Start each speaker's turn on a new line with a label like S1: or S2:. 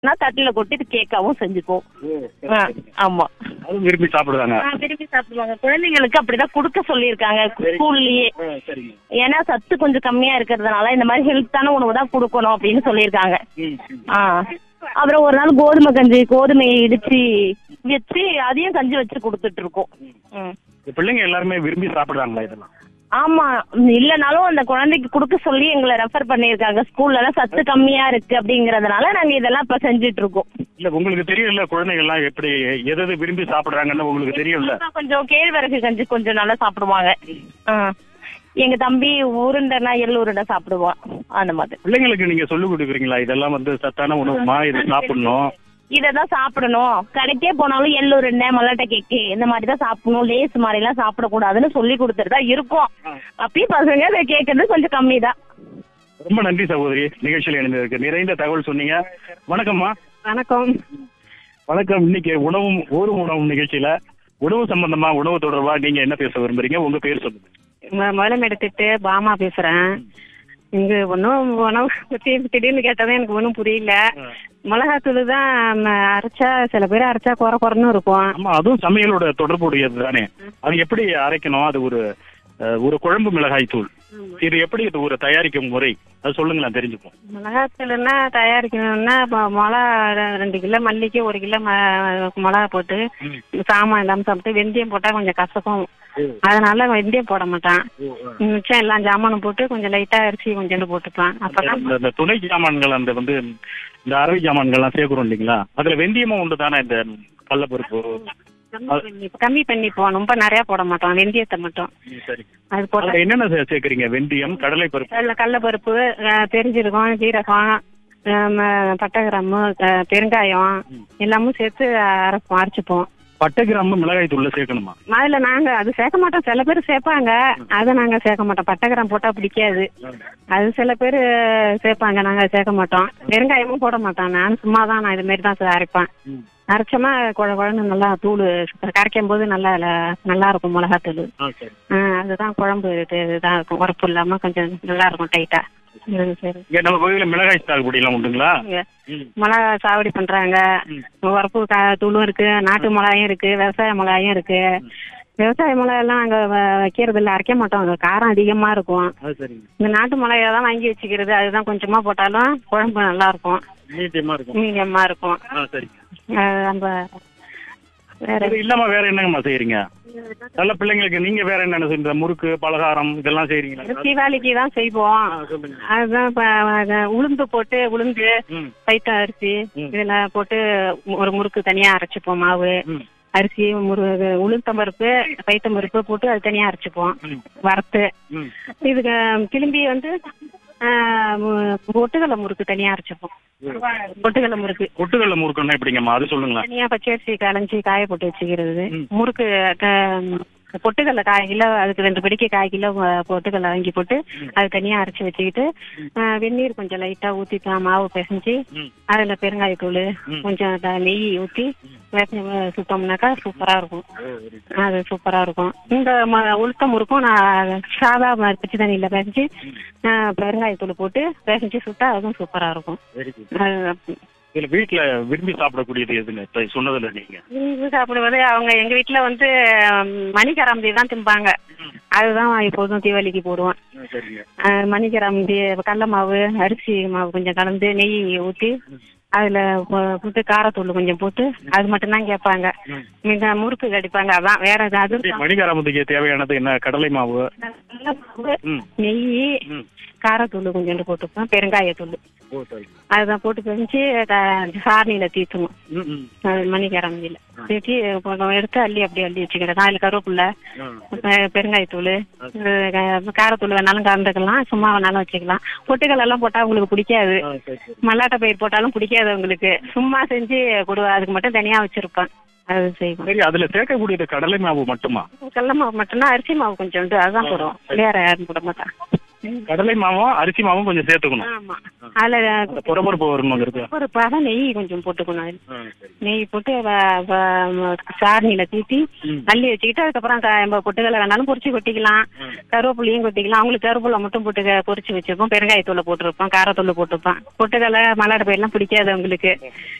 S1: நான் தட்டில் கொட்டி இது கேக்காவும் செஞ்சுக்குவோம் ஆ, ஆமா
S2: அதுவும் விரும்பி சாப்பிடுவாங்க
S1: ஆ, விரும்பி சாப்பிடுவாங்க குழந்தைங்களுக்கு அப்படிதான் கொடுக்க சொல்லியிருக்காங்க ஸ்கூல்லயே
S2: சரிங்க
S1: ஏன்னா சத்து கொஞ்சம் கம்மியா இருக்கிறதுனால இந்த மாதிரி ஹெல்த்தான உணவு தான் கொடுக்கணும் அப்படின்னு சொல்லியிருக்காங்க ஆ அப்புறம் ஒரு நாள் கோதுமை கஞ்சி கோதுமையை இடிச்சு வச்சு அதையும் கஞ்சி வச்சு கொடுத்துட்டு இருக்கோம் ம்.
S2: இந்த பிள்ளைங்க எல்லாருமே விரும்பி சாப்பிடுறாங்களா இதெல்லாம்
S1: ஆமா இல்லனாலும் அந்த குழந்தைக்கு கொடுக்க சொல்லி எங்களை ரெஃபர் பண்ணியிருக்காங்க ஸ்கூல்ல எல்லாம் சத்து கம்மியா இருக்கு அப்படிங்கறதுனால நாங்க இதெல்லாம் இப்ப செஞ்சுட்டு இருக்கோம்
S2: இல்ல உங்களுக்கு தெரியும்ல குழந்தைகள்லாம் எப்படி எது எது விரும்பி சாப்பிடுறாங்கன்னு உங்களுக்கு தெரியும்ல
S1: அப்புறம் கொஞ்சம் கேழ்வரகு கஞ்சி கொஞ்சம் நல்லா சாப்பிடுவாங்க ஆ. எங்க தம்பி உருண்டைனா எள்ளு உருண்டை சாப்பிடுவான் அந்த மாதிரி
S2: பிள்ளைங்களுக்கு நீங்க சொல்லி கொடுக்குறீங்களா இதெல்லாம் வந்து சத்தான உணவுமா இது சாப்பிடணும்
S1: இததான் சாப்பிடணும் கடைக்கே போனாலும் எள்ளு உருண்டை மல்லாட்டை கேக்கு இந்த மாதிரி தான் சாப்பிடணும் லேஸ் மாதிரி எல்லாம் சாப்பிடக்கூடாதுன்னு சொல்லி கொடுத்துட்டு தான் இருக்கோம் அப்பயும் பசங்க அதை கேட்கறது கொஞ்சம் கம்மி தான்
S2: ரொம்ப நன்றி சகோதரி நிகழ்ச்சியில் இணைந்ததற்கு நிறைந்த தகவல் சொன்னீங்க வணக்கம்மா
S3: வணக்கம்
S2: வணக்கம் இன்னைக்கு உணவும் ஒரு உணவும் நிகழ்ச்சியில உணவு சம்பந்தமா உணவு தொடர்பா நீங்க என்ன பேச விரும்புறீங்க உங்க பேர் சொல்லுங்க
S3: ம- முதலம் எடுத்துட்டு பாமா பேசுறேன் இங்க ஒன்றும் உணவு பத்தி திடீர்னு கேட்டதும் எனக்கு ஒன்றும் புரியல மிளகாத்தூள் தான் ம, அரைச்சா சில பேர் அரைச்சா குறை குறைன்னு இருக்கும்
S2: ஆமா அதுவும் சமையலோட தொடர்புடையது தானே அது எப்படி அரைக்கணும் அது ஒரு அஹ், ஒரு குழம்பு மிளகாய் தூள் இது எப்படி இது ஒரு தயாரிக்கும் முறை அது சொல்லுங்களேன் தெரிஞ்சுப்போம்
S3: மிளகாத்தூள்னா தயாரிக்கணும்னா இப்போ மிளகா ரெ- ரெண்டு கிலோ மல்லிக்கு ஒரு கிலோ ம- மிளகா போட்டு சாமான் இல்லாமல் சாப்பிட்டு வெந்தயம் போட்டா கொஞ்சம் கசக்கும் அதனால வெந்தயம் போட மாட்டான் மிச்சம் எல்லாம் ஜாமானும் போட்டு கொஞ்சம் லைட்டா அரிசி கொஞ்சோண்டு போட்டுப்பான் அப்பதான்
S2: இந்த- இந்த துணை ஜாமான்கள் அந்த வந்து இந்த அரை ஜாமான்கள்லாம் சேர்க்கிறோம் இல்லைங்களா அதுல வெந்தயமும் உண்டு தானே இந்த கடலப்பருப்பு
S3: கம்மி பண்ணி- கம்மி பண்ணிப்போம் ரொம்ப நிறைய போட மாட்டோம் வெந்தயத்தை மட்டும்
S2: சரி
S3: அது போட்ட
S2: அதுல என்னென்ன சே- சேர்க்கறீங்க வெந்தயம் கடலை பருப்பு
S3: கடல கடலப்பருப்பு அஹ், பெருஞ்சீரகம் ஜீரகம் அஹ், ம- பட்டை கிராம்பு அஹ், பெருங்காயம் எல்லாமும் சேர்த்து அரைப்போம் அரைச்சிப்போம்
S2: பட்டை கிராம்பு மிளகாய் தூள்ல சேர்க்கணுமா
S3: அதுல நாங்க அது சேர்க்க மாட்டோம் சில பேர் சேர்ப்பாங்க அதை நாங்க சேர்க்க மாட்டோம் பட்டை கிராம் போட்டா பிடிக்காது அது சில பேர் சேர்ப்பாங்க நாங்க சேர்க்க மாட்டோம் பெருங்காயமும் போட மாட்டோம் நான் சும்மா தான் நான் இது மாதிரி தான் அரைப்பேன் அரைச்சோமா குழ குழம்பு நல்லா தூள் கரைக்கும் போது நல்லா ல- நல்லா இருக்கும் மிளகாத்தூள் ஆஹ் அதுதான் குழம்பு இது இதாக இருக்கும் உரப்பு இல்லாம கொஞ்சம் நல்லா இருக்கும் டைட்டா சரி
S2: இங்க நம்ம பகுதியில மிளகாய் சாகுபடி எல்லாம் உண்டுங்களா
S3: இங்க மிளகா சாவடி பண்றாங்க உரப்பு கா- தூளும் இருக்கு நாட்டு மிளகாயும் இருக்கு விவசாய மிளகாயும் இருக்கு விவசாய மிளகாய் எல்லாம் அங்க வ- வைக்கிறது இல்ல அரைக்க மாட்டோம் அங்க காரம் அதிகமா இருக்கும்
S2: அது சரிங்க
S3: இந்த நாட்டு மிளகாய் தான் வாங்கி வச்சுக்கிறது அதுதான் கொஞ்சமா போட்டாலும் குழம்பு நல்லா இருக்கும்
S2: மீடியமா இருக்கும்
S3: மீடியமா இருக்கும்
S2: ஆ சரிங்க
S3: ஆஹ் நம்ம வேற
S2: இது இல்லாம வேற என்னங்கம்மா செய்யறீங்க நல்ல பிள்ளைங்களுக்கு நீங்க வேற என்னென்ன செய்யறீங்க முறுக்கு பலகாரம் இதெல்லாம் செய்யறீங்களா
S3: தீபாவளிக்கு தான் செய்வோம் அதுதான் இப்ப அது உளுந்து போட்டு உளுந்து
S2: ம்.
S3: பைத்த அரிசி இதெல்லாம் போட்டு ஒரு முறுக்கு தனியா அரைச்சிப்போம் மாவு
S2: ம்.
S3: அரிசி முரு உளுத்தம் பருப்பு பைத்தம் பருப்பு போட்டு அது தனியா அரைச்சிப்போம்
S2: ம்.
S3: வறுத்து
S2: ம்.
S3: இதுக்கு திரும்பி வந்து ஆஹ், மு- பொட்டுக்கடலை முறுக்கு தனியா அரைச்சிப்போம் பொட்டுக்கடலை முறுக்கு
S2: கொட்டுக்கல்ல முறுக்குன்னா எப்படிங்கம்மா அது சொல்லுங்களேன்
S3: தனியா பச்சரிசி களைஞ்சி காய போட்டு வச்சுக்கிறது முறுக்கு க- பொட்டுக்கடலை காய் கிலோ அதுக்கு ரெண்டு படிக்க காய் கிலோ அஹ், பொட்டுக்கடலை வாங்கி போட்டு அது தனியா அரைச்சு வச்சுக்கிட்டு அஹ், வெந்நீர் கொஞ்சம் லைட்டா ஊத்திக்கலாம் மாவு பிசைஞ்சு அதுல பெருங்காயத்தூள் கொஞ்சம் த- நெய் ஊத்தி வேப்ப சுட்டோம்னாக்கா சூப்பரா இருக்கும் அது சூப்பரா இருக்கும் இந்த ம- உளுத்த முறுக்கும் நான் சாதா ம- பச்சை தண்ணியில பிசைஞ்சு அஹ், பெருங்காயத்தூள் போட்டு பிசைஞ்சு சுட்டா அதுவும் சூப்பரா இருக்கும் அது
S2: இதுல வீட்டுல விரும்பி சாப்பிடக்கூடியது எதுங்க இப்ப சொன்னதுல நீங்க
S3: விரும்பி சாப்பிடுவது அவங்க எங்க வீட்டுல வந்து ம், மணிக்கரம்பி தான் திம்பாங்க அதுதான் எப்போதும் தீபாவளிக்கு போடுவோம்
S2: சரிங்க
S3: அஹ், மணிக்கரம்பி கடல மாவு அரிசி மாவு கொஞ்சம் கலந்து நெய் ஊத்தி அதுல போ- போட்டு காரத்தூள் கொஞ்சம் போட்டு அது மட்டும் தான் கேட்பாங்க இந்த முறுக்கு கடிப்பாங்க அதான் வேற ஏதாவது
S2: மணிகாராமத்துக்கு தேவையானது என்ன கடலை மாவு
S3: கடல மாவு
S2: ம்.
S3: நெய்
S2: ம்.
S3: காரத்தூள் கொஞ்சோண்டு போட்டுப்போம் பெருங்காயத்தூள்
S2: ஓ சரி
S3: அதுதான் போட்டு பிரிஞ்சு சாரணியில தீத்தணும்
S2: ம், ம்.
S3: மணிக்கரம்பியில தீட்டி கொஞ்சம் எடுத்து அள்ளி அப்படியே அள்ளி வச்சுக்கிறேன் அதில் கருவேப்பில்லை பெ- பெருங்காயத்தூள் அஹ் காரத்தூள் வேணாலும் கலந்துக்கலாம் சும்மா வேணாலும் வச்சுக்கலாம் பொட்டுக்கல் எல்லாம் போட்டா உங்களுக்கு பிடிக்காது மல்லாட்டை பயிர் போட்டாலும் பிடிக்காது உங்களுக்கு சும்மா செஞ்சு கொடு அதுக்கு மட்டும் தனியா வச்சிருப்பேன் அது செய்வோம்
S2: சரி அதுல சேர்க்கக்கூடியது கடலை மாவு மட்டுமா
S3: கடல மாவு மட்டும்தான் அரிசி மாவு கொஞ்சோண்டு அதுதான் போடுவோம் வேற யாரும் போட மாட்டான்
S2: கடலை மாவும் அரிசி மாவும் கொஞ்சம் சேர்த்துக்கணும்
S3: ஆமா அதுல
S2: அந்த பொறப்பொறுப்பு வரணுங்கிறது
S3: ஒரு பதம் நெய் கொஞ்சம் போட்டுக்கணும் அதுல. நெய் போட்டு வ- வ- சாரணியில தீட்டி அள்ளி வச்சுக்கிட்டு அதுக்கப்புறம் க- நம்ம பொட்டுக்கடலை வேணாலும் பொரிச்சு கொட்டிக்கலாம் கருவேப்பிலையும் கொட்டிக்கலாம் அவங்களுக்கு கருவேப்பிலை மட்டும் போட்டு க- பொரிச்சு வச்சிருப்போம் பெருங்காயத்தூளை போட்டிருப்போம் காரத்தூள் போட்டிருப்போம் பொட்டுக்கடலை மல்லாட்ட பயிரெல்லாம் பிடிக்காது அவங்களுக்கு